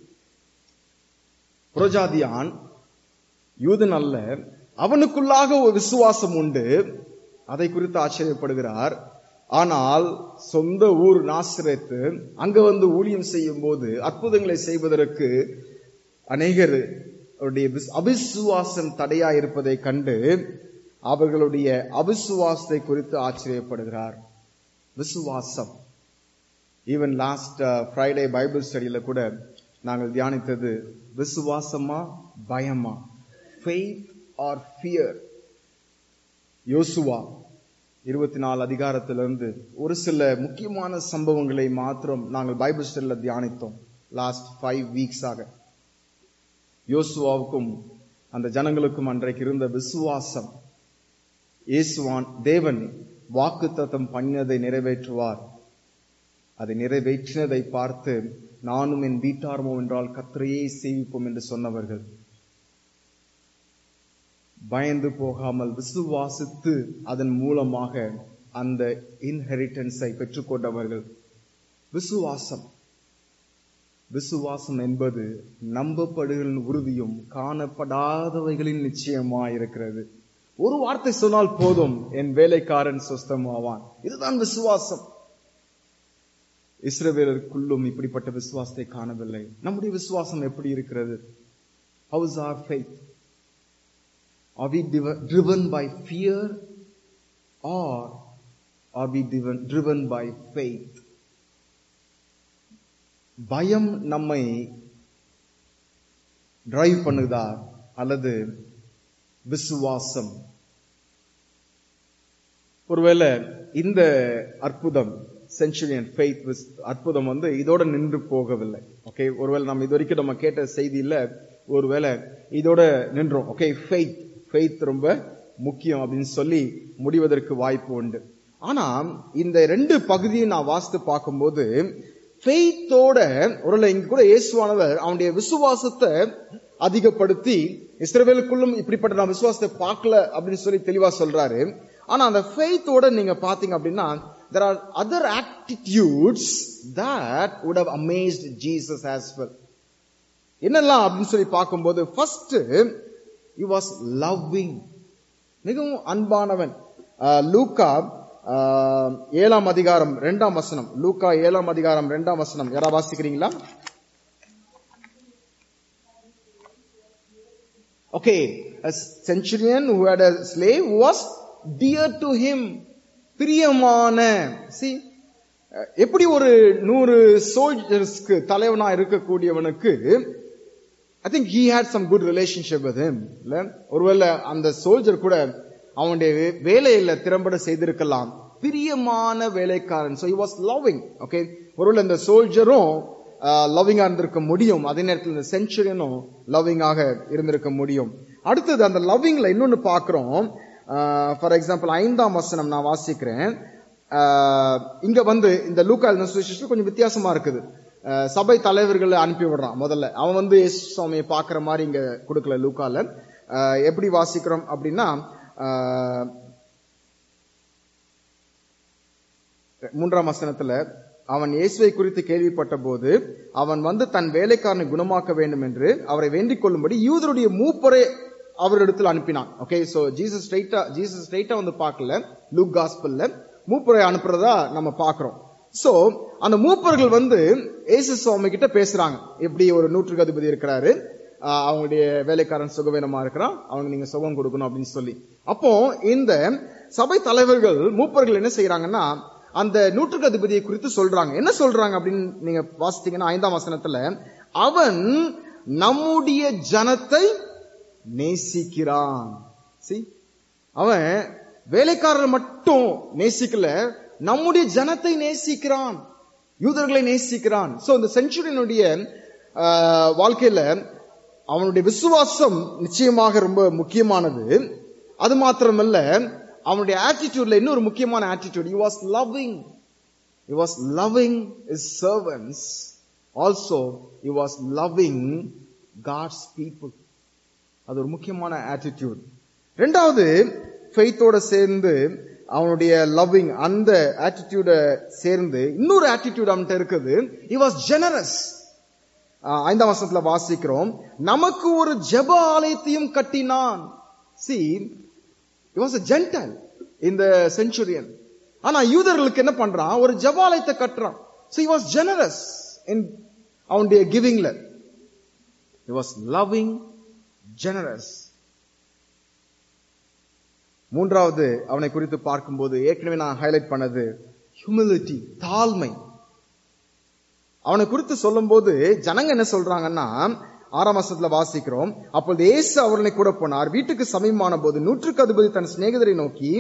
புரஜாதியான் யூதன் அல்ல அவனுக்குள்ளாக ஒரு விசுவாசம் உண்டு அதை குறித்து ஆச்சரியப்படுகிறார் ஆனால் சொந்த ஊர் நாசிரத்து அங்க வந்து ஊழியம் செய்யும் போது அற்புதங்களை செய்வதற்கு அநேகர் அவருடைய விஸ்- அவிசுவாசம் தடையா இருப்பதை கண்டு அவர்களுடைய அவிசுவாசத்தை குறித்து ஆச்சரியப்படுகிறார் விசுவாசம் ஈவன் லாஸ்ட் ஃப்ரைடே பைபிள் ஸ்டடியில கூட நாங்கள் தியானித்தது விசுவாசமா பயமா ஃபெய்த் ஆர் ஃபியர் யோசுவா இருபத்தி நாலு அதிகாரத்திலிருந்து ஒரு சில முக்கியமான சம்பவங்களை மாத்திரம் நாங்கள் பைபிள் ஸ்டடியில தியானித்தோம் லாஸ்ட் ஃபைவ் வீக்ஸாக யோசுவாவுக்கும் அந்த ஜனங்களுக்கும் அன்றைக்கு இருந்த விசுவாசம் இயேசுவான் தேவன் வாக்குத்தத்தம் பண்ணினதை நிறைவேற்றுவார் அதை நிறைவேற்றினதை பார்த்து நானும் என் வீட்டார்மோ என்றால் கத்தரையே சேவிப்போம் என்று சொன்னவர்கள் பயந்து போகாமல் விசுவாசித்து அதன் மூலமாக அந்த இன்ஹெரிட்டன்ஸை பெற்றுக்கொண்டவர்கள் விசுவாசம் விசுவாசம் என்பது நம்பப்படுகளின் உறுதியும் காணப்படாதவைகளின் நிச்சயமாயிருக்கிறது ஒரு வார்த்தை சொன்னால் போதும் என் வேலைக்காரன் சொஸ்தமாவான் இதுதான் விசுவாசம் இஸ்ரவேலருக்குள்ளும் இப்படிப்பட்ட விசுவாசத்தை காணவில்லை நம்முடைய விசுவாசம் எப்படி இருக்கிறது How is our faith? Are we div- driven by fear or are we driven, driven by faith? பயம் நம்மை டிரைவ் பண்ணுதா அல்லது விசுவாசம் ஒருவேளை இந்த அற்புதம் சென்ச்சுரியன் ஃபெய்த் அற்புதம் வந்து இதோட நின்று போகவில்லை ஓகே ஒருவேளை நம்ம இது வரைக்கும் நம்ம கேட்ட செய்தியில ஒருவேளை இதோட நின்றோம் ஓகே ஃபெய்த் ஃபெய்த் ரொம்ப முக்கியம் அப்படின்னு சொல்லி முடிவதற்கு வாய்ப்பு உண்டு ஆனா இந்த ரெண்டு பகுதியை நான் வாசித்து பார்க்கும்போது ஃபெய்த்தோட ஒருவேளை இங்க கூட இயேசுவானவர் அவனுடைய விசுவாசத்தை அதிகப்படுத்தி இஸ்ரவேலுக்குள்ளும் இப்படிப்பட்ட நான் விசுவாசத்தை பார்க்கல அப்படின்னு சொல்லி தெளிவா சொல்றாரு ஆனா அந்த ஃபெய்த்தோட நீங்க பாத்தீங்க அப்படின்னா there are other attitudes that would have amazed Jesus as well என்னெல்லாம் அப்படின்னு சொல்லி பார்க்கும்போது ஃபர்ஸ்ட் he was loving மிகவும் அன்பானவன் ஆஹ் லூக்கா ஆஹ் ஏழாம் அதிகாரம் இரண்டாம் வசனம் லூக்கா ஏழாம் அதிகாரம் இரண்டாம் வசனம் யாரா வாசிக்கிறீங்களா Okay, a centurion who had a slave was dear to him. பிரியமான see அஹ் எப்படி ஒரு நூறு சோல்ஜர்ஸ்க்கு தலைவனா இருக்கக்கூடியவனுக்கு I think he had some good relationship with him இல்ல ஒருவேளை அந்த சோல்ஜர் கூட அவனுடைய வே- வேலையில திறம்பட செய்திருக்கலாம் பிரியமான வேலைக்காரன் so he was loving okay ஒருவேளை இந்த சோல்ஜரும் லவ்விங்கா இருந்திருக்க முடியும் அதே நேரத்தில் இந்த செஞ்சுரியனும் லவ்விங்காக இருந்திருக்க முடியும் அடுத்தது அந்த லவ்விங்ல இன்னொன்னு பாக்குறோம் ஃபார் எக்ஸாம்பிள் ஐந்தாம் வசனம் நான் வாசிக்கிறேன் ஆஹ் இங்க வந்து இந்த லூக்கா எழுதின சுவிசேஷத்துல கொஞ்சம் வித்தியாசமா இருக்குது ஆஹ் சபை தலைவர்களை அனுப்பி விடுறான் முதல்ல அவன் வந்து இயேசு சுவாமியை பாக்குற மாதிரி இங்க கொடுக்கல லூக்கால ஆஹ் எப்படி வாசிக்கிறோம் அப்படின்னா ஆஹ் மூன்றாம் வசனத்துல அவன் இயேசுவை குறித்து கேள்விப்பட்ட போது அவன் வந்து தன் வேலைக்காரனை குணமாக்க வேண்டும் என்று அவரை வேண்டிக் கொள்ளும்படி யூதருடைய மூப்பரை அவரிடத்தில் அனுப்பினான் ஓகே சோ ஜீசஸ் ஸ்ட்ரைட்டா ஜீசஸ் ஸ்ட்ரைட்டா வந்து பார்க்கல லூக் காஸ்பல்ல மூப்பரை அனுப்புறதா நம்ம பார்க்கிறோம் சோ அந்த மூப்பர்கள் வந்து இயேசு சுவாமி கிட்ட பேசுறாங்க எப்படி ஒரு நூற்றுக்கு அதிபதி இருக்கிறாரு ஆஹ் அவங்களுடைய வேலைக்காரன் சுகவீனமா இருக்கிறான் அவங்க நீங்க சுகம் கொடுக்கணும் அப்படின்னு சொல்லி அப்போ இந்த சபை தலைவர்கள் மூப்பர்கள் என்ன செய்யறாங்கன்னா அந்த நூற்றுக்கு அதிபதியை குறித்து சொல்றாங்க என்ன சொல்றாங்க அப்படின்னு நீங்க வாசித்தீங்கன்னா ஐந்தாம் வசனத்துல அவன் நம்முடைய ஜனத்தை நேசிக்கிறான் See? அவன் வேலைக்காரர் மட்டும் நேசிக்கல நம்முடைய ஜனத்தை நேசிக்கிறான் யூதர்களை நேசிக்கிறான் சோ இந்த செஞ்சுரியனுடைய வாழ்க்கையில அவனுடைய விசுவாசம் நிச்சயமாக ரொம்ப முக்கியமானது அது மாத்திரமல்ல அவனுடைய ஆட்டிடியூட்ல இன்னொரு முக்கியமான attitude he was loving he was loving his servants also he was loving god's people அது ஒரு முக்கியமான ஆட்டிடியூட் ரெண்டாவது ஃபெய்த்தோட சேர்ந்து அவனுடைய லவ்விங் அந்த ஆட்டிடியூட சேர்ந்து இன்னொரு ஆட்டிடியூட் அவன்கிட்ட இருக்குது he was generous ஆஹ் ஐந்தாம் வருஷத்துல வாசிக்கிறோம் நமக்கு ஒரு ஜெப ஆலயத்தையும் கட்டினான் see he was a gentile in the centurion ஆனா யூதர்களுக்கு என்ன பண்றான் ஒரு ஜபாலயத்தை கட்டுறான் so he was generous in அவனுடைய கிவிங்ல he was loving generous மூன்றாவது அவனை குறித்து பார்க்கும்போது ஏற்கனவே நான் ஹைலைட் பண்ணது ஹியூமிலிட்டி தாழ்மை அவனை குறித்து சொல்லும்போது ஜனங்க என்ன சொல்றாங்கன்னா ஆறாம் வருஷத்துல வாசிக்கிறோம் அப்பொழுது இயேசு அவர்களை கூட போனார் வீட்டுக்கு சமீபமான போது நூற்றுக்கு அதிபதி தன் சிநேகிதரை நோக்கி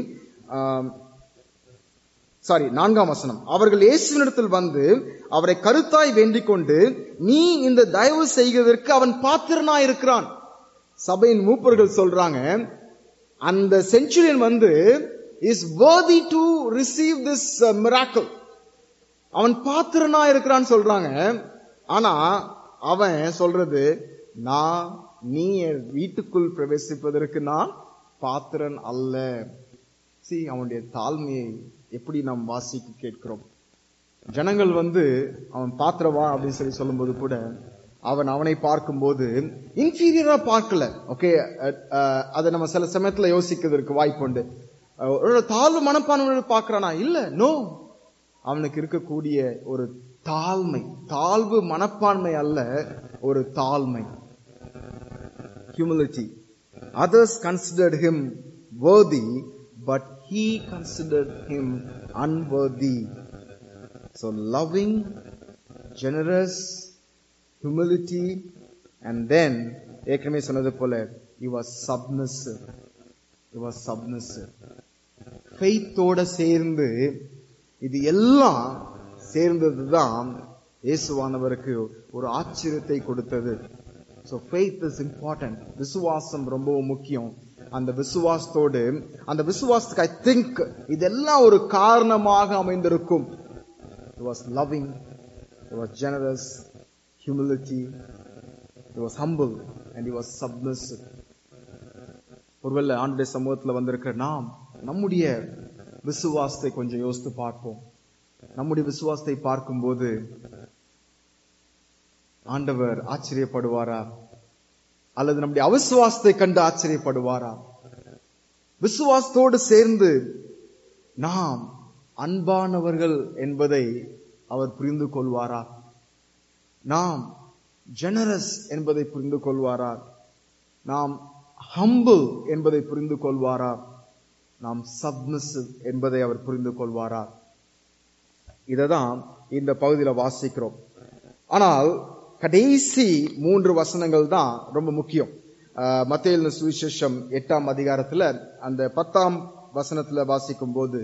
சாரி நான்காம் வசனம் அவர்கள் இயேசுவினிடத்தில் வந்து அவரை கருத்தாய் வேண்டிக் கொண்டு நீ இந்த தயவு செய்வதற்கு அவன் பாத்திரனா இருக்கிறான் சபையின் மூப்பர்கள் சொல்றாங்க அந்த செஞ்சுரியன் வந்து is worthy to receive this miracle அவன் பாத்திரனா இருக்கிறான்னு சொல்றாங்க ஆனா அவன் சொல்றது நான் நீ என் வீட்டுக்குள் பிரவேசிப்பதற்கு நான் பாத்திரன் அல்ல சி அவனுடைய தாழ்மையை எப்படி நாம் வாசிக்க கேட்கிறோம் ஜனங்கள் வந்து அவன் பாத்திரவா அப்படின்னு சொல்லி சொல்லும்போது கூட அவன் அவனை பார்க்கும்போது இன்ஃபீரியரா பார்க்கல ஓகே அதை நம்ம சில சமயத்துல யோசிக்கிறதுக்கு வாய்ப்பு உண்டு அஹ், ஒரு தாழ்வு மனப்பான்மை பார்க்கறானா இல்ல நோ அவனுக்கு இருக்கக்கூடிய ஒரு தாழ்மை தாழ்வு மனப்பான்மை அல்ல ஒரு தாழ்மை humility others considered him worthy but he considered him unworthy so loving generous humility and then ஏற்கனவே சொன்னது போல he was submissive he was submissive ஃபெய்த்தோட சேர்ந்து இது எல்லாம் சேர்ந்ததுதான் இயேசுவானவருக்கு ஒரு ஆச்சரியத்தை கொடுத்தது ஸோ ஃபெய்த் இஸ் இம்பார்ட்டன்ட் விசுவாசம் ரொம்பவும் முக்கியம் அந்த விசுவாசத்தோடு அந்த விசுவாசத்துக்கு ஐ திங்க் இதெல்லாம் ஒரு காரணமாக அமைந்திருக்கும் it was loving it was generous humility it was humble and he was submissive ஒருவேளை ஆண்டுடைய சமூகத்துல வந்திருக்கிற நாம் நம்முடைய விசுவாசத்தை கொஞ்சம் யோசித்து பார்ப்போம் நம்முடைய விசுவாசத்தை பார்க்கும்போது ஆண்டவர் ஆச்சரியப்படுவாரா அல்லது நம்முடைய அவிசுவாசத்தை கண்டு ஆச்சரியப்படுவாரா விசுவாசத்தோடு சேர்ந்து நாம் அன்பானவர்கள் என்பதை அவர் புரிந்து கொள்வாரா நாம் ஜெனரஸ் என்பதை புரிந்து கொள்வாரா நாம் ஹம்பிள் என்பதை புரிந்து கொள்வாரா நாம் சப்மிசிவ் என்பதை அவர் புரிந்து கொள்வாரா இததான் இந்த பகுதியில வாசிக்கிறோம் ஆனால் கடைசி மூன்று வசனங்கள் தான் ரொம்ப முக்கியம் மத்திய சுவிசேஷம் எட்டாம் அதிகாரத்துல அந்த பத்தாம் வசனத்துல வாசிக்கும் போது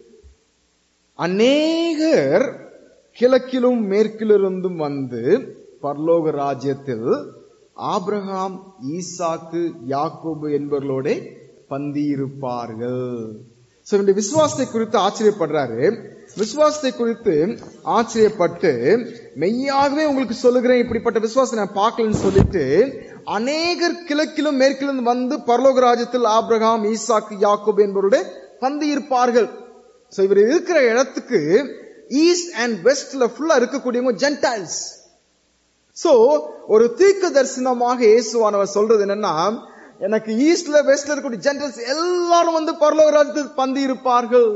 அநேகர் கிழக்கிலும் மேற்கிலிருந்தும் வந்து பரலோக ராஜ்யத்தில் ஆபிரகாம் ஈசாக்கு யாக்கோபு என்பவர்களோட பந்தியிருப்பார்கள் சோ இந்த விசுவாசத்தை குறித்து ஆச்சரியப்படுறாரு விசுவாசத்தை குறித்து ஆச்சரியப்பட்டு மெய்யாகவே உங்களுக்கு சொல்லுகிறேன் இப்படிப்பட்ட விசுவாசத்தை நான் பார்க்கலன்னு சொல்லிட்டு அநேகர் கிழக்கிலும் மேற்கிலும் வந்து பரலோக ராஜ்யத்தில் ஆபிரகாம் ஈசாக்கு யாக்கோபு என்பவருடைய பந்தி இருப்பார்கள் சோ இவர் இருக்கிற இடத்துக்கு ஈஸ்ட் அண்ட் வெஸ்ட்ல ஃபுல்லா இருக்கக்கூடியவங்க ஜென்டைல்ஸ் சோ ஒரு தீர்க்க தரிசனமாக இயேசுவானவர் சொல்றது என்னன்னா எனக்கு ஈஸ்ட்ல வெஸ்ட்ல இருக்கக்கூடிய ஜென்டல்ஸ் எல்லாரும் வந்து பரலோக ராஜ்யத்தில் பந்தி இருப்பார்கள்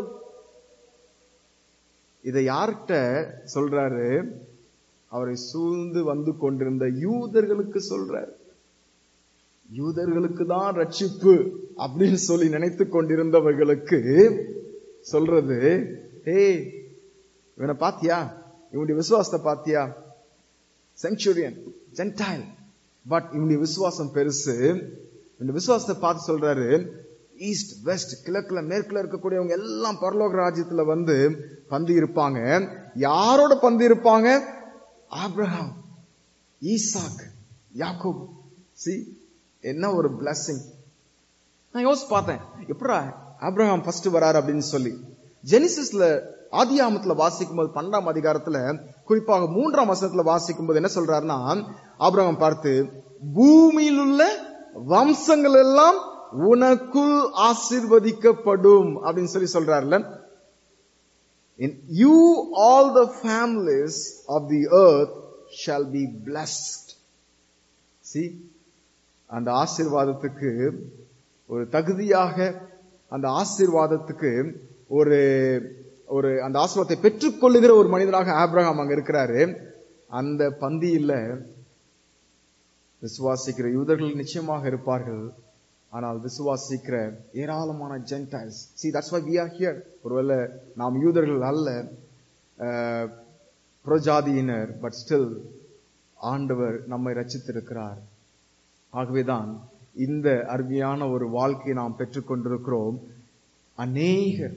இதை யார்கிட்ட சொல்றாரு அவரை சூழ்ந்து வந்து கொண்டிருந்த யூதர்களுக்கு சொல்றாரு யூதர்களுக்கு தான் ரட்சிப்பு அப்படின்னு சொல்லி நினைத்து கொண்டிருந்தவர்களுக்கு சொல்றது ஏய் இவனை பாத்தியா இவனுடைய விசுவாசத்தை பாத்தியா செஞ்சுரியன் ஜென்டைல் பட் இவனுடைய விசுவாசம் பெருசு இந்த விசுவாசத்தை பார்த்து சொல்றாரு ஈஸ்ட் வெஸ்ட் கிழக்குல மேற்குல இருக்கக்கூடியவங்க எல்லாம் பரலோக ராஜ்யத்துல வந்து பந்தி இருப்பாங்க யாரோட பந்தி இருப்பாங்க ஆப்ரஹாம் ஈசாக் யாக்கோப் சி என்ன ஒரு பிளஸிங் நான் யோசிச்சு பார்த்தேன் எப்படா ஆப்ரஹாம் ஃபர்ஸ்ட் வராரு அப்படின்னு சொல்லி ஜெனிசிஸ்ல ஆதியாமத்துல வாசிக்கும் போது பன்னெண்டாம் அதிகாரத்துல குறிப்பாக மூன்றாம் வசனத்துல வாசிக்கும் போது என்ன சொல்றாருன்னா ஆபிரகாம் பார்த்து பூமியில் உள்ள வம்சங்கள் எல்லாம் உனக்குள் ஆசிர்வதிக்கப்படும் அப்படின்னு சொல்லி சொல்றாருல In you all the families of the earth shall be blessed. See, அந்த ஆசீர்வாதத்துக்கு ஒரு தகுதியாக அந்த ஆசீர்வாதத்துக்கு ஒரு ஒரு அந்த ஆசீர்வாதத்தை பெற்றுக்கொள்ளுகிற ஒரு மனிதனாக ஆப்ரஹாம் அங்க இருக்கிறாரு அந்த பந்தியில விசுவாசிக்கிற யூதர்கள் நிச்சயமாக இருப்பார்கள் ஆனால் விசுவாசிக்கிற ஏராளமான Gentiles see that's why we are here ஒருவேளை நாம் யூதர்கள் அல்ல அஹ், புறஜாதியினர் பட் ஸ்டில் ஆண்டவர் நம்மை ரச்சித்திருக்கிறார் ஆகவேதான் இந்த அருமையான ஒரு வாழ்க்கையை நாம் பெற்றுக்கொண்டிருக்கிறோம் அநேகர்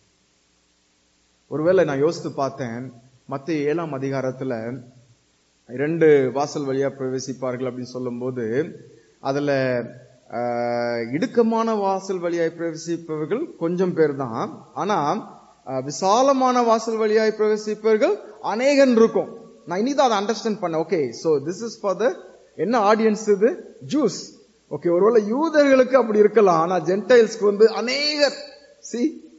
ஒருவேளை நான் யோசித்து பார்த்தேன் மத்திய ஏழாம் அதிகாரத்துல இரண்டு வாசல் வழியா பிரவேசிப்பார்கள் அப்படின்னு சொல்லும்போது அதுல ஆஹ், இடுக்கமான வாசல் வழியாய் பிரவேசிப்பவர்கள் கொஞ்சம் பேர் தான் ஆனா ஆஹ், விசாலமான வாசல் வழியாய் பிரவேசிப்பவர்கள் அநேகன் இருக்கும் நான் இனிதான் அதை அண்டர்ஸ்டாண்ட் பண்ணேன் okay so this is for the என்ன ஆடியன்ஸ் இது ஜூஸ் ஓகே ஒருவேளை யூதர்களுக்கு அப்படி இருக்கலாம் ஆனா ஜென்டைல்ஸ்க்கு வந்து அநேகர் சி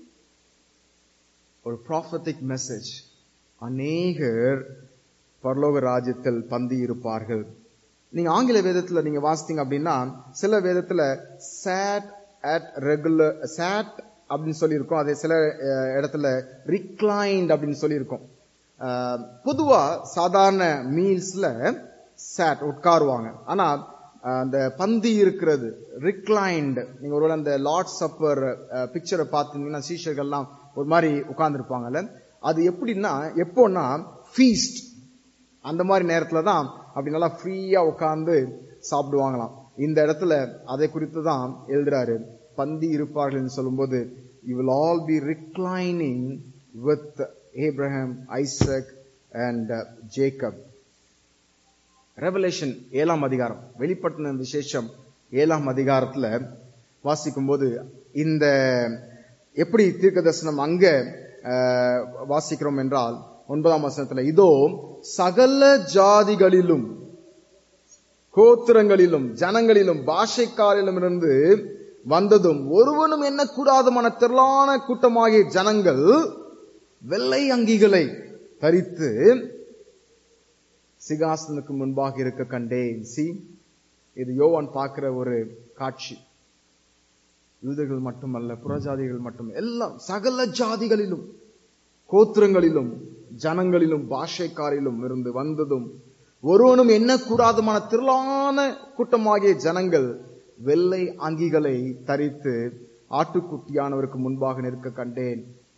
ஒரு ப்ராஃபத்திக் மெசேஜ் அநேகர் பரலோக ராஜ்யத்தில் பந்தி இருப்பார்கள் நீங்க ஆங்கில வேதத்துல நீங்க வாசித்தீங்க அப்படின்னா சில வேதத்துல சேட் அட் ரெகுலர் சேட் அப்படின்னு சொல்லியிருக்கோம் அதே சில அஹ், இடத்துல ரிக்ளைன்ட் அப்படின்னு சொல்லியிருக்கோம் அஹ், பொதுவா சாதாரண மீல்ஸ்ல சேட் உட்காருவாங்க ஆனா அஹ், அந்த பந்தி இருக்கிறது ரிக்ளைன்டு நீங்க ஒருவேளை அந்த லார்ட் சப்பர் பிக்சரை பார்த்தீங்கன்னா சீஷர்கள்லாம் ஒரு மாதிரி உட்கார்ந்துருப்பாங்கல்ல அது எப்படின்னா எப்போன்னா ஃபீஸ்ட் அந்த மாதிரி நேரத்துல தான் அப்படி நல்லா ஃப்ரீயா உட்கார்ந்து சாப்பிடுவாங்களாம் இந்த இடத்துல அதை குறித்து தான் எழுதுறாரு பந்தி இருப்பார்கள் சொல்லும்போது you will all be reclining with Abraham Isaac and Jacob Revelation ஏழாம் அதிகாரம் வெளிப்படுத்தின விசேஷம் ஏழாம் அதிகாரத்துல வாசிக்கும் போது இந்த எப்படி தீர்க்க தரிசனம் அங்க அஹ், வாசிக்கிறோம் என்றால் ஒன்பதாம் வசனத்துல இதோ சகல ஜாதிகளிலும் கோத்திரங்களிலும் ஜனங்களிலும் பாஷைக்காரிலும் இருந்து வந்ததும் ஒருவனும் எண்ணக்கூடாதமான திரளான கூட்டமாகிய ஜனங்கள் வெள்ளை அங்கிகளை தரித்து சிகாசனுக்கு முன்பாக இருக்க கண்டேன் சி இது யோவான் பார்க்கிற ஒரு காட்சி யூதர்கள் மட்டுமல்ல புறஜாதிகள் மட்டும் எல்லாம் சகல ஜாதிகளிலும் கோத்திரங்களிலும் ஜனங்களிலும் பாஷைக்காரிலும் இருந்து வந்ததும் ஒருவனும் எண்ணக்கூடாதமான திரளான கூட்டமாகிய ஜனங்கள் வெள்ளை அங்கிகளை தரித்து ஆட்டுக்குட்டியானவருக்கு முன்பாக நிற்க கண்டேன்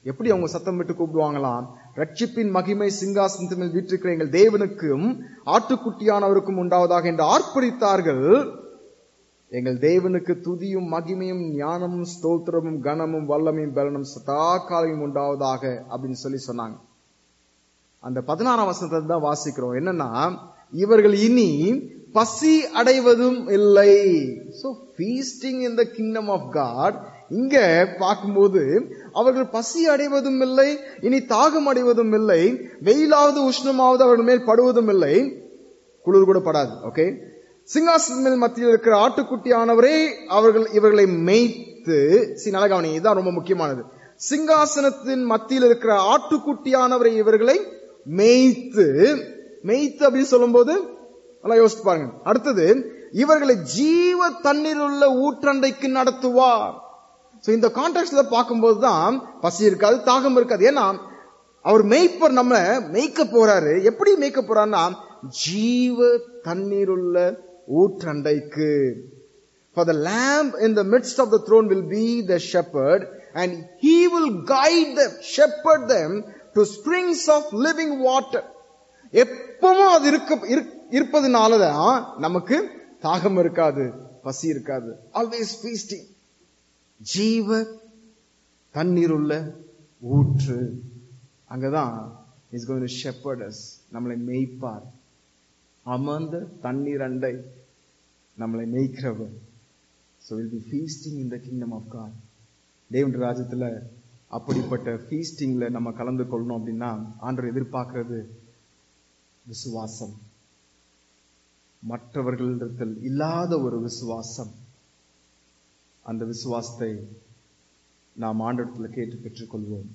எப்படி அவங்க சத்தம் விட்டு கூப்பிடுவாங்களாம் ரட்சிப்பின் மகிமை சிங்காசனத்தின் மேல் வீற்றிருக்கிற எங்கள் தேவனுக்கும் ஆட்டுக்குட்டியானவருக்கும் உண்டாவதாக என்று ஆர்ப்பரித்தார்கள் எங்கள் தேவனுக்கு துதியும் மகிமையும் ஞானமும் ஸ்தோத்திரமும் கனமும் வல்லமையும் பலனும் சதா காலையும் உண்டாவதாக அப்படின்னு சொல்லி சொன்னாங்க அந்த பதினாறாம் வசனத்தை தான் வாசிக்கிறோம் என்னன்னா இவர்கள் இனி பசி அடைவதும் இல்லை so feasting in the kingdom of God இங்க பார்க்கும்போது அவர்கள் பசி அடைவதும் இல்லை இனி தாகம் அடைவதும் இல்லை வெயிலாவது உஷ்ணமாவது அவர்கள் மேல் படுவதும் இல்லை குளிர் கூட படாது ஓகே சிங்காசன மேல் மத்தியில் இருக்கிற ஆட்டுக்குட்டியானவரே அவர்கள் இவர்களை மேய்த்து சி நல்ல கவனி இதுதான் ரொம்ப முக்கியமானது சிங்காசனத்தின் மத்தியில் இருக்கிற ஆட்டுக்குட்டியானவரை இவர்களை மேய்த்து மேய்த்து அப்படின்னு சொல்லும்போது நல்லா யோசிச்சு பாருங்க அடுத்தது இவர்களை ஜீவ தண்ணீர் உள்ள ஊற்றண்டைக்கு நடத்துவார் சோ இந்த கான்டெக்ட்ல பார்க்கும்போது தான் பசி இருக்காது தாகம் இருக்காது ஏன்னா அவர் மேய்ப்பர் நம்ம மேய்க்க போறாரு எப்படி மேய்க்க போறாருன்னா ஜீவ தண்ணீர் உள்ள ஊற்றண்டைக்கு For the lamb in the midst of the throne will be the shepherd, and he will guide them, shepherd them to springs of living water. எப்பவும் அது இருக்க இருக்- இருப்பதுனாலதான் நமக்கு தாகம் இருக்காது பசி இருக்காது ஆல்வேஸ் feasting ஜீவ தண்ணீர் உள்ள ஊற்று அங்கதான் is going to shepherd us நம்மளை மேய்ப்பார் அமர்ந்த தண்ணீர் அண்டை நம்மளை மேய்க்கிறவர் so will be feasting in the kingdom of God தேவன் ராஜ்யத்துல அப்படிப்பட்ட ஃபீஸ்டிங்ல நம்ம கலந்து கொள்ளணும் அப்படின்னா ஆண்டவர் எதிர்பார்க்கிறது விசுவாசம் மற்றவர்களிடத்தில் இல்லாத ஒரு விசுவாசம் அந்த விசுவாசத்தை நாம் ஆண்டவரத்தில் கேட்டு பெற்றுக்கொள்வோம்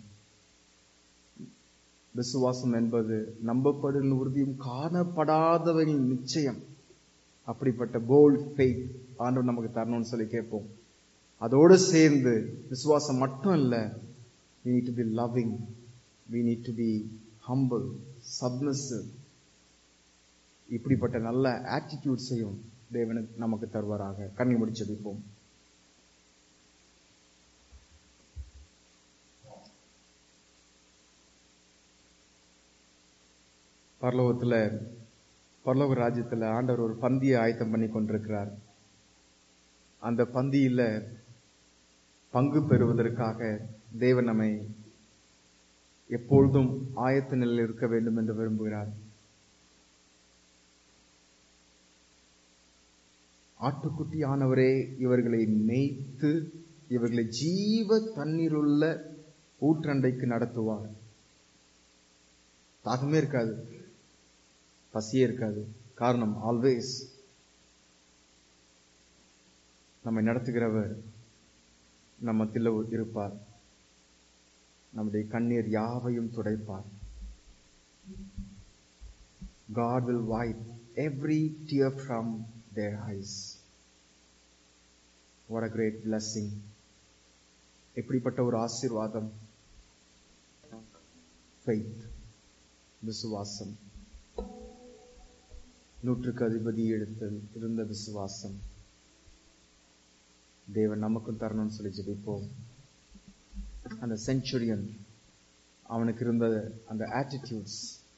விசுவாசம் என்பது நம்பப்படும் உறுதியும் காணப்படாதவரின் நிச்சயம் அப்படிப்பட்ட போல்ட் ஃபெய்த் ஆண்டவர் நமக்கு தரணும்னு சொல்லி கேட்போம் அதோடு சேர்ந்து விசுவாசம் மட்டும் இல்ல we need to be loving we need to be humble submissive இப்படிப்பட்ட நல்ல ஆட்டிடியூட்ஸையும் தேவன் நமக்கு தருவாராக கண்ணை முடிச்சு ஜெபிப்போம் பரலோகத்துல பரலோக ராஜ்யத்துல ஆண்டவர் ஒரு பந்தியை ஆயத்தம் பண்ணி கொண்டிருக்கிறார் அந்த பந்தியில பங்கு பெறுவதற்காக தேவன் நம்மை எப்பொழுதும் ஆயத்த நிலையில் இருக்க வேண்டும் என்று விரும்புகிறார் ஆட்டுக்குட்டியானவரே இவர்களை மேய்த்து இவர்களை ஜீவ தண்ணீருள்ள ஊற்றண்டைக்கு நடத்துவார் தாகமே இருக்காது பசியே இருக்காது காரணம் ஆல்வேஸ் நம்மை நடத்துகிறவர் நம்ம மத்தியில் இருப்பார் நம்முடைய கண்ணீர் யாவையும் துடைப்பார் God will wipe every tear from their eyes. What a great blessing. எப்படிப்பட்ட ஒரு ஆசீர்வாதம் faith விசுவாசம் நூற்றுக்கு அதிபதி இடத்தில் இருந்த விசுவாசம் தேவன் நமக்கும் தரணும்னு சொல்லி ஜெபிப்போம் அந்த செஞ்சுரியன் அவனுக்கு இருந்த அந்த attitudes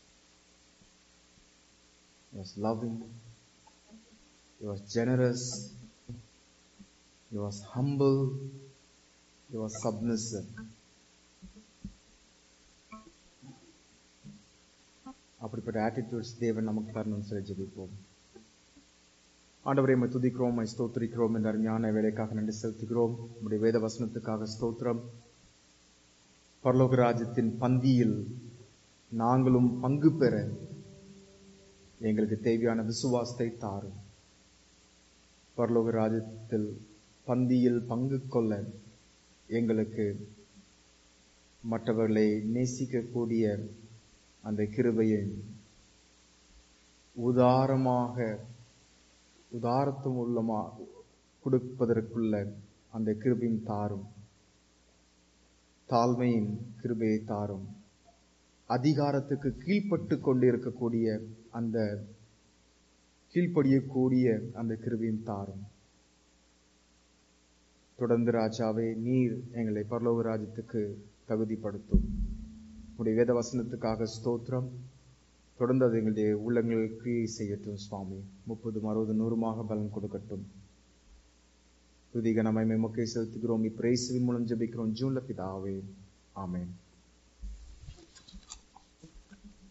he was loving he was generous he was humble he was submissive அப்படிப்பட்ட ஆட்டிடியூட்ஸ் தேவன் நமக்கு தரணும்னு சொல்லி ஜெபிப்போம் ஆண்டவரை உம்மை துதிக்கிறோம் உம்மை ஸ்தோத்திரிக்கிறோம் என்ற அருமையான வேலைக்காக நன்றி செலுத்துகிறோம் உம்முடைய வேத வசனத்துக்காக ஸ்தோத்திரம் பரலோக ராஜ்யத்தின் பந்தியில் நாங்களும் பங்கு பெற எங்களுக்கு தேவையான விசுவாசத்தை தாரும் பரலோக ராஜ்யத்தில் பந்தியில் பங்கு கொள்ள எங்களுக்கு மற்றவர்களை நேசிக்கக்கூடிய அந்த கிருபையை உதாரமாக உதாரத்துவம் உள்ளமா கொடுப்பதற்குள்ள அந்த கிருபையின் தாரும் தாழ்மையின் கிருபையை தாரும் அதிகாரத்துக்கு கீழ்ப்பட்டு கொண்டு இருக்கக்கூடிய அந்த கீழ்ப்படியக்கூடிய அந்த கிருபையும் தாரும் தொடர்ந்து ராஜாவே நீர் எங்களை பரலோக ராஜ்யத்துக்கு தகுதிப்படுத்தும் உடைய வேத வசனத்துக்காக ஸ்தோத்திரம் தொடர்ந்து அது எங்களுடைய உள்ளங்கள் கிரியை செய்யட்டும் சுவாமி முப்பதும் அறுபது நூறுமாக பலன் கொடுக்கட்டும் துதிக நம்மை மெமக்கை செலுத்துகிறோம் இப்பிரேசுவின் மூலம் ஜெபிக்கிறோம் ஜூன்ல பிதாவே ஆமென்